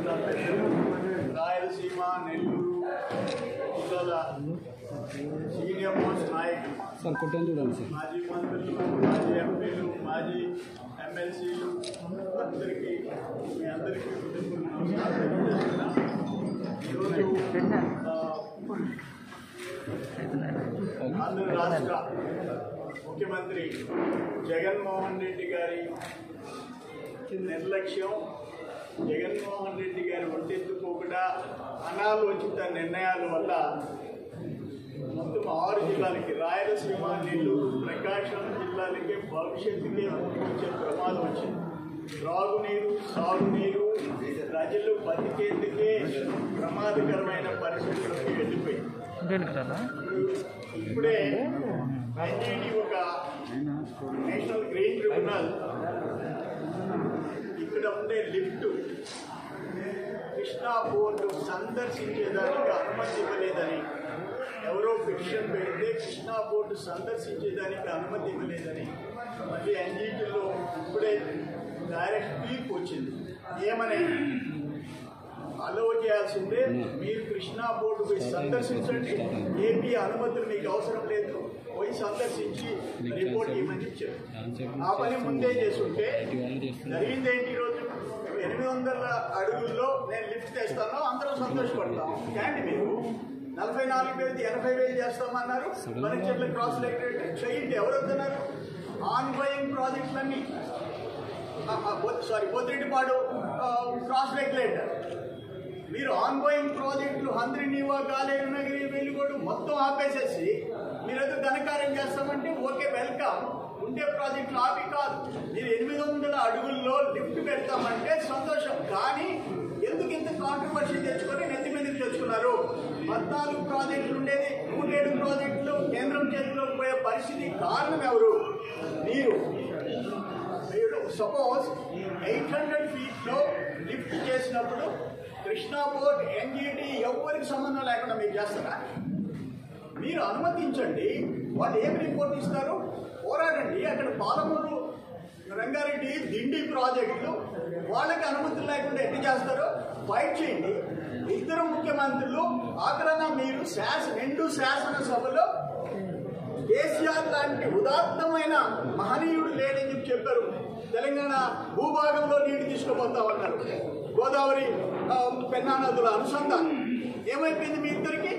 రాయలసీమ నెల్లూరు జిల్లాల senior most నాయకులు sir కొట్టని చూడండి సార్ మాజీ మంత్రులు మాజీ ఎంపీలు మాజీ ఎమ్మెల్సీలు అందరికీ మీ అందరికీ హృదయపూర్వక నమస్కారాలు తెలియజేస్తున్నాను. ఈరోజు ఆ, ఆంధ్ర రాష్ట్ర ముఖ్యమంత్రి జగన్మోహన్ రెడ్డి గారి నిర్లక్ష్యం జగన్మోహన్ రెడ్డి గారి ఒంటెత్తుకోకుండా అనాలోచిత నిర్ణయాల వల్ల మొత్తం ఆరు జిల్లాలకి రాయలసీమ నెల్లూరు ప్రకాశం జిల్లాలకి భవిష్యత్తుకే వచ్చే ప్రమాదం వచ్చింది త్రాగునీరు సాగునీరు ప్రజలు బతికేందుకే ప్రమాదకరమైన పరిస్థితుల్లోకి వెళ్ళిపోయింది ఇప్పుడే ఎన్జీటీ ఒక నేషనల్ గ్రీన్ ట్రిబ్యునల్ ఇక్కడ ఉండే లిఫ్ట్ కృష్ణా బోర్డు సందర్శించేదానికి అనుమతి ఇవ్వలేదని ఎవరో పిటిషన్ పెడితే కృష్ణా బోర్డు సందర్శించేదానికి అనుమతి ఇవ్వలేదని మళ్ళీ ఎన్జీటీలో ఇప్పుడే డైరెక్ట్ తీర్పు వచ్చింది ఏమని అలో చేయాల్సిందే మీరు కృష్ణా బోర్డు పోయి సందర్శించండి ఏపీ అనుమతులు మీకు అవసరం లేదు పోయి సందర్శించి రిపోర్ట్ ఇవ్వమని చెప్పారు ఆ పని ముందే చేస్తుంటే జరిగిందేంటి ఈరోజు ఎనిమిది వందల అడుగుల్లో నేను లిఫ్ట్ తెస్తాను అందరం సంతోషపడతాం కానీ మీరు నలభై నాలుగు వేలు ఎనభై వేలు చేస్తామన్నారు మనకి చెట్ల క్రాస్ లెక్టరేట్ చేయండి ఎవరు వస్తున్నారు ఆన్ గోయింగ్ ప్రాజెక్టులన్నీ సారీ పోతిరెడ్డిపాడు క్రాస్ రెగ్యులేటర్ మీరు ఆన్ గోయింగ్ ప్రాజెక్టులు హంద్రి నీవా గాలేరు నగిరి వెలుగోడు మొత్తం ఆపేసేసి మీరు ఏదో ఘనకార్యం చేస్తామంటే ఓకే వెల్కమ్ ఉండే ప్రాజెక్టులు ఆపి కాదు మీరు ఎనిమిది వందల అడుగుల్లో లిఫ్ట్ పెడతామంటే సంతోషం కానీ ఎందుకు ఇంత కాంట్రవర్సీ తెచ్చుకొని నెత్తి మీదకి తెచ్చుకున్నారు పద్నాలుగు ప్రాజెక్టులు ఉండేది నూటేడు ప్రాజెక్టులు కేంద్రం చేతిలోకి పోయే పరిస్థితి కారణం ఎవరు మీరు సపోజ్ ఎయిట్ హండ్రెడ్ ఫీట్లో లిఫ్ట్ చేసినప్పుడు కృష్ణా పోర్ట్ ఎన్జీటీ ఎవరికి సంబంధం లేకుండా మీరు చేస్తారా మీరు అనుమతించండి వాళ్ళు ఏం రిపోర్ట్ ఇస్తారు పోరాడండి అక్కడ పాలమూరు రంగారెడ్డి దిండి ప్రాజెక్టులు వాళ్ళకి అనుమతులు లేకుండా ఎట్టి చేస్తారో ఫైట్ చేయండి ఇద్దరు ముఖ్యమంత్రులు ఆఖరణ మీరు శాస రెండు శాసనసభలో కేసీఆర్ లాంటి ఉదాత్తమైన మహనీయుడు లేడని చెప్పి చెప్పారు తెలంగాణ భూభాగంలో నీటి తీసుకుపోతామన్నారు గోదావరి ఆ, పెన్నా నదుల అనుసంధానం ఏమైపోయింది మీ ఇద్దరికి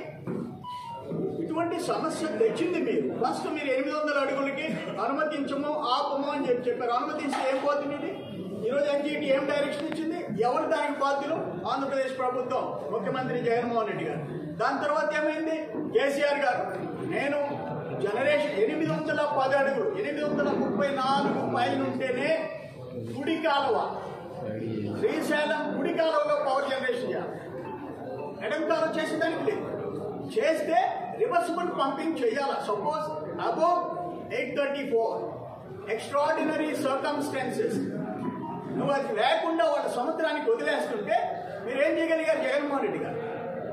ఇటువంటి సమస్య తెచ్చింది మీరు ఫస్ట్ మీరు ఎనిమిది వందల అడుగులకి అనుమతించము ఆపము అని చెప్పి చెప్పారు అనుమతించి ఏం పోతుంది ఇది ఈరోజు ఎన్జీటీ ఏం డైరెక్షన్ ఇచ్చింది ఎవరు దానికి బాధ్యులు ఆంధ్రప్రదేశ్ ప్రభుత్వం ముఖ్యమంత్రి జగన్మోహన్ రెడ్డి గారు దాని తర్వాత ఏమైంది కేసీఆర్ గారు నేను జనరేషన్ ఎనిమిది వందల పది అడుగులు ఎనిమిది వందల ముప్పై నాలుగు పైన ఉంటేనే కుడి కాలువ శ్రీశైలం కుడి కాలువలో పవర్ జనరేషన్ చేయాలి ఎడం కాలువ చేసేదానికి లేదు చేస్తే రివర్సిబుల్ పంపింగ్ చేయాలి suppose above eight thirty four extraordinary circumstances నువ్వు అది లేకుండా వాళ్ళ సముద్రానికి వదిలేస్తుంటే మీరేం చేయగలిగారు జగన్మోహన్ రెడ్డి గారు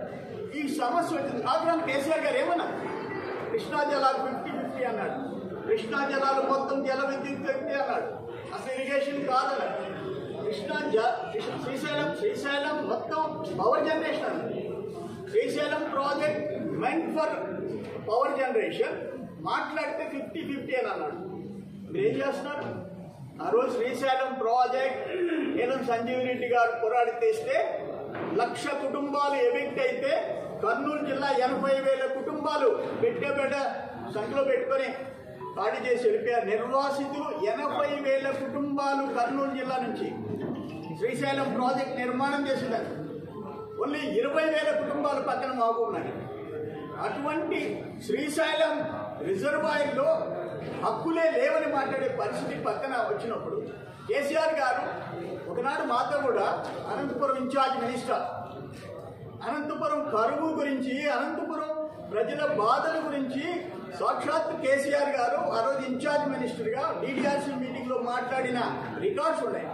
ఈ సమస్య వచ్చింది ఆగ్రహం కేసీఆర్ గారు ఏమన్నారు కృష్ణా జలాలు ఫిఫ్టీ ఫిఫ్టీ అన్నాడు కృష్ణా జలాలు మొత్తం జల విద్యుత్ శక్తి అన్నాడు అసలు ఇరిగేషన్ కాదన్నాడు కృష్ణా జ కృష్ణ- శ్రీశైలం శ్రీశైలం మొత్తం పవర్ జనరేషన్ అన్నాడు Srisailam project meant for power generation మాట్లాడితే ఫిఫ్టీ ఫిఫ్టీ అని అన్నాడు మీరు ఏం చేస్తున్నారు ఆ రోజు శ్రీశైలం ప్రాజెక్ట్ నీలం సంజీవ్ రెడ్డి గారు పోరాడి తెస్తే లక్ష కుటుంబాలు ఎవిక్ట్ అయితే కర్నూలు జిల్లా ఎనభై వేల కుటుంబాలు పెట్టే పెట్ట సంఖ్యలో పెట్టుకొని ఖాళీ చేసి వెళ్ళిపోయారు నిర్వాసితులు ఎనభై వేల కుటుంబాలు కర్నూలు జిల్లా నుంచి శ్రీశైలం ప్రాజెక్ట్ నిర్మాణం చేసేదాన్ని ఓన్లీ ఇరవై వేల కుటుంబాలు పక్కన మాకు ఉన్నాయి అటువంటి శ్రీశైలం రిజర్వాయర్లో హక్కులే లేవని మాట్లాడే పరిస్థితి పక్కన వచ్చినప్పుడు కేసీఆర్ గారు ఒకనాడు మాతో కూడా అనంతపురం ఇన్ఛార్జ్ మినిస్టర్ అనంతపురం కరువు గురించి అనంతపురం ప్రజల బాధల గురించి సాక్షాత్ కేసీఆర్ గారు ఆ రోజు ఇన్ఛార్జ్ మినిస్టర్గా డీడీఆర్సీ మీటింగ్లో మాట్లాడిన రికార్డ్స్ ఉన్నాయి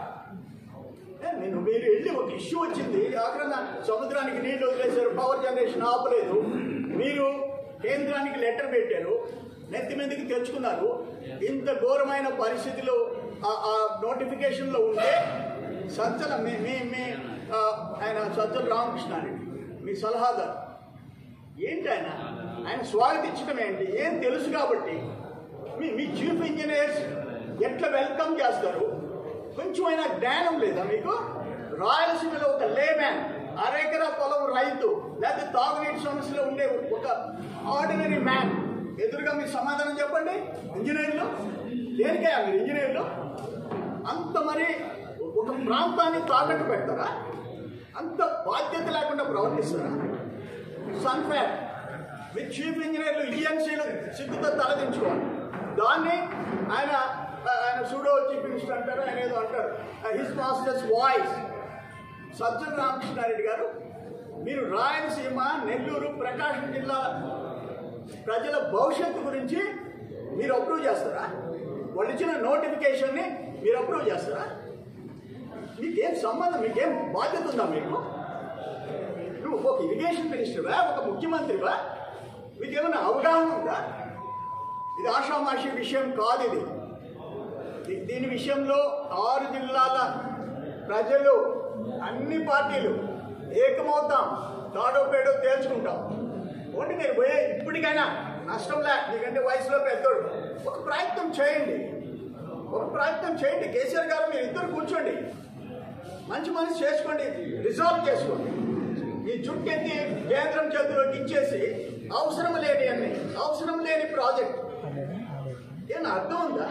ఏ, నేను మీరు వెళ్ళి ఒక ఇష్యూ వచ్చింది ఆఖరణ సముద్రానికి నీళ్లు వదిలేశారు పవర్ జనరేషన్ ఆపలేదు మీరు కేంద్రానికి లెటర్ పెట్టారు నెత్తి మీదకి తెచ్చుకున్నారు ఇంత ఘోరమైన పరిస్థితులు ఆ- ఆ నోటిఫికేషన్లో ఉంటే సంచలనం మీ మీ మీ ఆ, ఆయన సజ్జల రామకృష్ణారెడ్డి మీ సలహాదారు ఏంటి ఆయన ఆయన స్వాగతించడం ఏంటి ఏం తెలుసు కాబట్టి మీ మీ చీఫ్ ఇంజనీర్స్ ఎట్లా వెల్కమ్ చేస్తారు కొంచెమైనా జ్ఞానం లేదా మీకు రాయలసీమలో ఒక లేమ్యాన్ అరెకరా పొలం రైతు లేకపోతే తాగునీటి సమస్యలో ఉండే ఒక ఆర్డినరీ మ్యాన్ ఎదురుగా మీ సమాధానం చెప్పండి ఇంజనీర్లు దేనికయ్యా మీరు ఇంజనీర్లు అంత మరి ఒక ప్రాంతాన్ని తాకట్టు పెడతారా అంత బాధ్యత లేకుండా ప్రవర్తిస్తారా సన్ఫేర్ మీ చీఫ్ ఇంజనీర్లు ఈఎన్సీలు సిగ్గుతో తలదించుకోవాలి దాన్ని ఆయన ఆయన సూడో చీఫ్ మినిస్టర్ అంటారు ఆయన ఏదో అంటారు his master's voice Sajjala Ramakrishna Reddy గారు మీరు రాయలసీమ నెల్లూరు ప్రకాశం జిల్లా ప్రజల భవిష్యత్తు గురించి మీరు అప్రూవ్ చేస్తారా వాళ్ళు ఇచ్చిన నోటిఫికేషన్ని మీరు అప్రూవ్ చేస్తారా మీకేం సంబంధం మీకేం బాధ్యత ఉందా మీకు నువ్వు ఒక ఇరిగేషన్ మినిస్టర్వా ఒక ముఖ్యమంత్రివా మీకేమైనా అవగాహన ఉందా ఇది ఆషామాషి విషయం కాదు ఇది దీ- దీని విషయంలో ఆరు జిల్లాల ప్రజలు అన్ని పార్టీలు ఏకమవుతాం తాడో పేడో తేల్చుకుంటాం ఓటి మీరు పోయే ఇప్పటికైనా నష్టం లే నీకంటే వయసులో పెద్దోడు ఒక ప్రయత్నం చేయండి ఒక ప్రయత్నం చేయండి కేసీఆర్ గారు మీరు ఇద్దరు కూర్చోండి మంచి మనసు చేసుకోండి రిజాల్వ్ చేసుకోండి ఈ జుట్టెత్తి కేంద్రం చేతిలోకి ఇచ్చేసి అవసరం లేని అన్ని అవసరం లేని ప్రాజెక్ట్ ఏమన్నా అర్థం ఉందా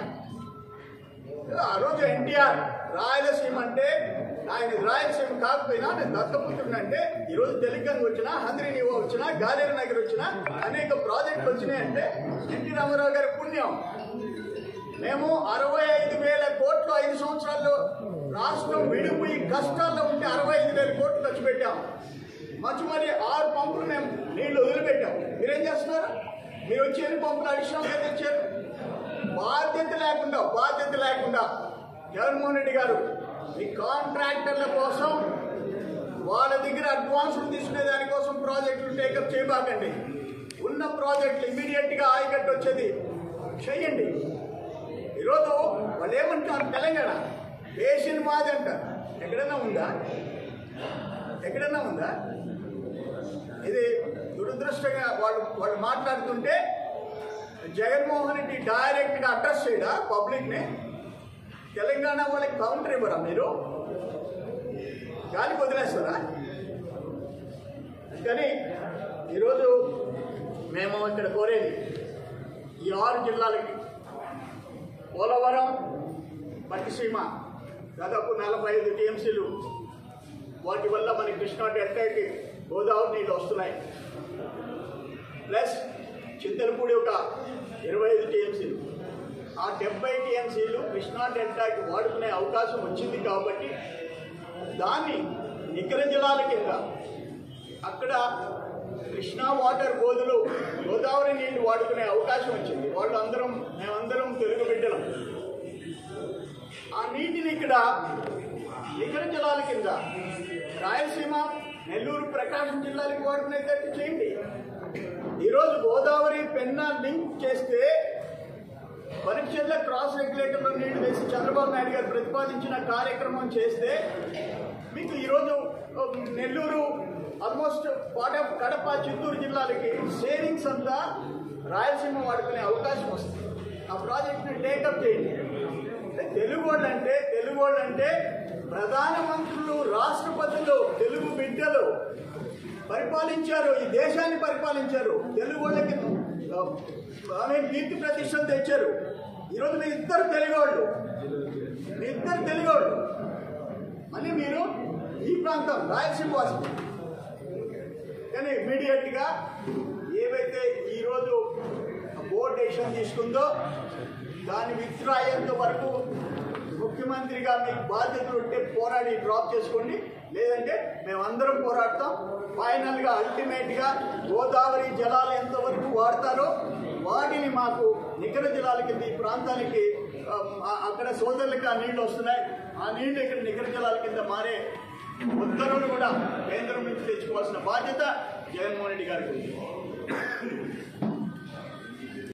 ఆ రోజు ఎన్టీఆర్ రాయలసీమ అంటే ఆయన రాయలసీమ కాకపోయినా నేను దత్తపుత్రుడు అంటే ఈరోజు తెలంగాణ వచ్చినా హంద్రి నీవో వచ్చినా గాలేరు నగర్ వచ్చినా అనేక ప్రాజెక్టులు వచ్చినాయంటే ఎన్టీ రామారావు గారి పుణ్యం మేము అరవై ఐదు వేల కోట్లు ఐదు సంవత్సరాల్లో రాష్ట్రం విడిపోయి కష్టాల్లో ఉంటే అరవై ఐదు వేల కోట్లు ఖర్చు పెట్టాం మంచి మరి ఆరు పంపులు మేము నీళ్లు వదిలిపెట్టాం మీరేం చేస్తున్నారు మీరు వచ్చి ఎన్ని పంపులు అడిషనల్గా తెచ్చారు బాధ్యత లేకుండా బాధ్యత లేకుండా జగన్మోహన్ రెడ్డి గారు ఈ కాంట్రాక్టర్ల కోసం వాళ్ళ దగ్గర అడ్వాన్సులు తీసుకునే దానికోసం ప్రాజెక్టులు టేకప్ చేయబాకండి ఉన్న ప్రాజెక్టులు ఇమీడియట్గా ఆయకట్టు వచ్చేది చేయండి ఈరోజు వాళ్ళు ఏమంటారు తెలంగాణ బేసిన్ మాది అంటారు ఎక్కడైనా ఉందా ఎక్కడైనా ఉందా ఇది దురదృష్టంగా వాళ్ళు వాళ్ళు మాట్లాడుతుంటే జగన్మోహన్ రెడ్డి డైరెక్ట్గా అడ్రస్ చేయడా పబ్లిక్ని తెలంగాణ వాళ్ళకి కౌంటర్ ఇవ్వరా మీరు గాలికి వదిలేస్తారా కానీ ఈరోజు మేము ఇక్కడ కోరేది ఈ ఆరు జిల్లాలకి పోలవరం పట్టిసీమ దాదాపు నలభై ఐదు టీఎంసీలు వాటి వల్ల మనకి కృష్ణా డెల్టాకి గోదావరి నీళ్ళు వస్తున్నాయి ప్లస్ చింతలపూడి ఒక ఇరవై ఐదు టీఎంసీలు ఆ డెబ్బై టీఎంసీలు కృష్ణా డెల్టాకి వాడుకునే అవకాశం వచ్చింది కాబట్టి దాన్ని నికర జలాల కింద అక్కడ కృష్ణా వాటర్ బోధులు గోదావరి నీళ్లు వాడుకునే అవకాశం వచ్చింది వాళ్ళు అందరం మేమందరం తెలుగు బిడ్డలం ఆ నీటిని ఇక్కడ నికర జలాల కింద రాయలసీమ నెల్లూరు ప్రకాశం జిల్లాలకు వాడుకునేటట్టు చేయండి ఈరోజు గోదావరి పెన్నా లింక్ చేస్తే పరీక్షల్లో క్రాస్ రెగ్యులేటర్లో నీళ్లు వేసి చంద్రబాబు నాయుడు గారు ప్రతిపాదించిన కార్యక్రమం చేస్తే మీకు ఈరోజు ఆ, Nellore almost part of Kadapa Chittoor జిల్లాలకి సేవింగ్స్ అంతా రాయలసీమ వాడుకునే అవకాశం వస్తుంది ఆ ప్రాజెక్ట్ని టేకప్ చేయండి అంటే తెలుగు వాళ్ళు అంటే తెలుగు వాళ్ళు అంటే ప్రధానమంత్రులు రాష్ట్రపతులు తెలుగు బిడ్డలు పరిపాలించారు ఈ దేశాన్ని పరిపాలించారు తెలుగు వాళ్ళకి ఆమె కీర్తి ప్రతిష్టలు తెచ్చారు ఈరోజు మీ ఇద్దరు తెలుగోళ్ళు మీ ఇద్దరు తెలుగోళ్ళు మళ్ళీ మీరు ఈ ప్రాంతం రాయలసీమ వాసి కానీ ఇమీడియట్గా ఏవైతే ఈరోజు బోర్డు డెసిషన్ తీసుకుందో దాన్ని విత్డ్రా అయ్యేంత వరకు ముఖ్యమంత్రిగా మీకు బాధ్యతలు ఉంటే పోరాడి డ్రాప్ చేసుకోండి లేదంటే మేమందరం పోరాడతాం ఫైనల్గా అల్టిమేట్గా గోదావరి జలాలు ఎంతవరకు వాడతారో వాటిని మాకు నికర జలాల కింద ఈ ప్రాంతానికి ఆ, ఆ- అక్కడ సోదరులకి ఆ నీళ్లు వస్తున్నాయి ఆ నీళ్లు ఇక్కడ నికర జలాల కింద మారే ఉత్తర్వులు కూడా కేంద్రం నుంచి తెచ్చుకోవాల్సిన బాధ్యత జగన్మోహన్ రెడ్డి గారికి ఉంది